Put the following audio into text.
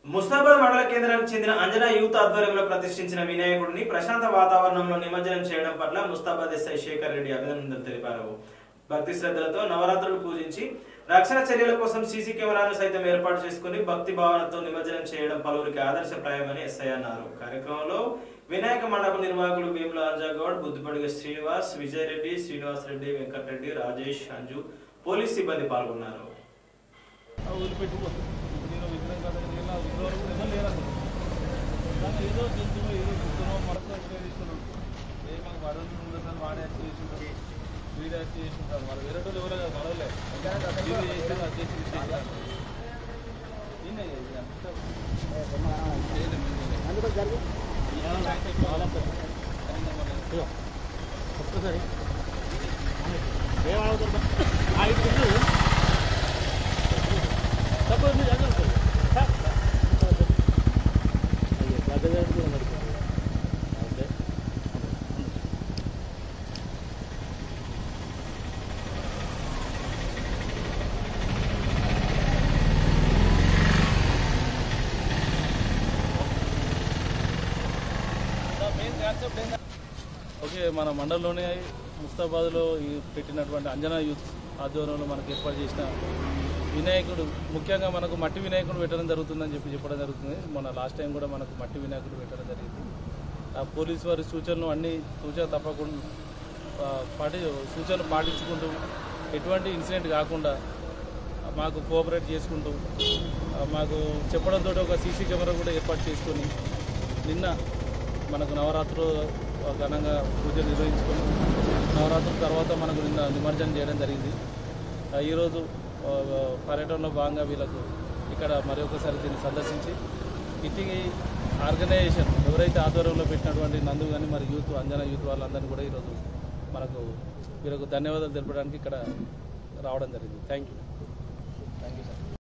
ముస్తాబాద్ మండల కేంద్రానికి చెందిన అంజనా యూత్ ఆధ్వర్యంలో ప్రతిష్ఠించిన వినాయకుడిని ప్రశాంత వాతావరణంలో నిమజ్జనం చేయడం పట్ల ముస్తాబాద్ ఎస్ఐ శేఖర్ రెడ్డి అభినందనలు తెలిపారు భక్తి శ్రద్ధలతో నవరాత్రులు పూజించి రక్షణ చర్యల కోసం సీసీ కెమెరాను సైతం ఏర్పాటు చేసుకుని భక్తి భావనతో నిమజ్జనం చేయడం పలువురికి ఆదర్శప్రాయమని ఎస్ఐ అన్నారు కార్యక్రమంలో వినాయక మండప నిర్వాహకులు వేముల అంజాగౌడ్ బుద్ధిపడిగ శ్రీనివాస్ విజయ్ రెడ్డి శ్రీనివాస్ రెడ్డి వెంకటరెడ్డి రాజేష్ అంజు పోలీస్ సిబ్బంది పాల్గొన్నారు వదిలిపెట్టిపోతుంది నేను విగ్రహం కదా నేను విగ్రహం కూడా ఎవరు లేరు అసలు కానీ ఏదో జంతువు ఏదో చూస్తున్నాం మనకు యాక్ట్ చేస్తున్నాం ఏ మాకు వడలు ఉండదు సార్ వాడే యాక్ట్ చేస్తుంటారు వీడు యాక్ట్ చేస్తుంటారు మరి వేరే వాళ్ళు ఎవరో కదా వడలే ఇది చేసారు అది చేసి ఇది చేసారు ఈయనే ఇది అంతా చేయలేం, ఏం చేయలేం. ఈ బ్యాంక్ చాలా పెద్ద. అయిందా మరి? ఒక్కసారి ఏమవుతుంది ఐదు తప్పదు మీరు జాగ్రత్త అయ్యో పెద్దగా కూడా నడుపుతుంది ఓకే మెయిన్ కాన్సెప్ట్ ఏంటంటే ఓకే మన మండలంలోనే ముస్తాబాద్లో ఈ పెట్టినటువంటి అంజనా యూత్ ఆధ్వర్యంలో మనకు ఏర్పాటు చేసిన వినాయకుడు ముఖ్యంగా మనకు మట్టి వినాయకుడు పెట్టడం జరుగుతుందని చెప్పి చెప్పడం జరుగుతుంది మొన్న లాస్ట్ టైం కూడా మనకు మట్టి వినాయకుడు పెట్టడం జరిగింది ఆ పోలీసు వారి సూచనలు అన్ని సూచన తప్పకుండా ఆ, పాటి సూచనలు పాటించుకుంటూ ఎటువంటి ఇన్సిడెంట్ కాకుండా మాకు కోఆపరేట్ చేసుకుంటూ ఆ, మాకు చెప్పడంతో ఒక సీసీ కెమెరా కూడా ఏర్పాటు చేసుకొని నిన్న మనకు నవరాత్రులు ఘనంగా పూజలు నిర్వహించుకొని నవరాత్రుల తర్వాత మనకు నిన్న నిమజ్జనం చేయడం జరిగింది ఆ, ఈరోజు ఆ, పర్యటనలో భాగంగా వీళ్ళకు ఇక్కడ మరొకసారి దీన్ని సందర్శించి ఇట్టి ఆర్గనైజేషన్ ఎవరైతే ఆధ్వర్యంలో పెట్టినటువంటి నందు కానీ మరి యూత్ అంజనా యూత్ వాళ్ళందరినీ కూడా ఈరోజు మనకు వీళ్ళకు ధన్యవాదాలు తెలపడానికి ఇక్కడ రావడం జరిగింది thank you thank you sir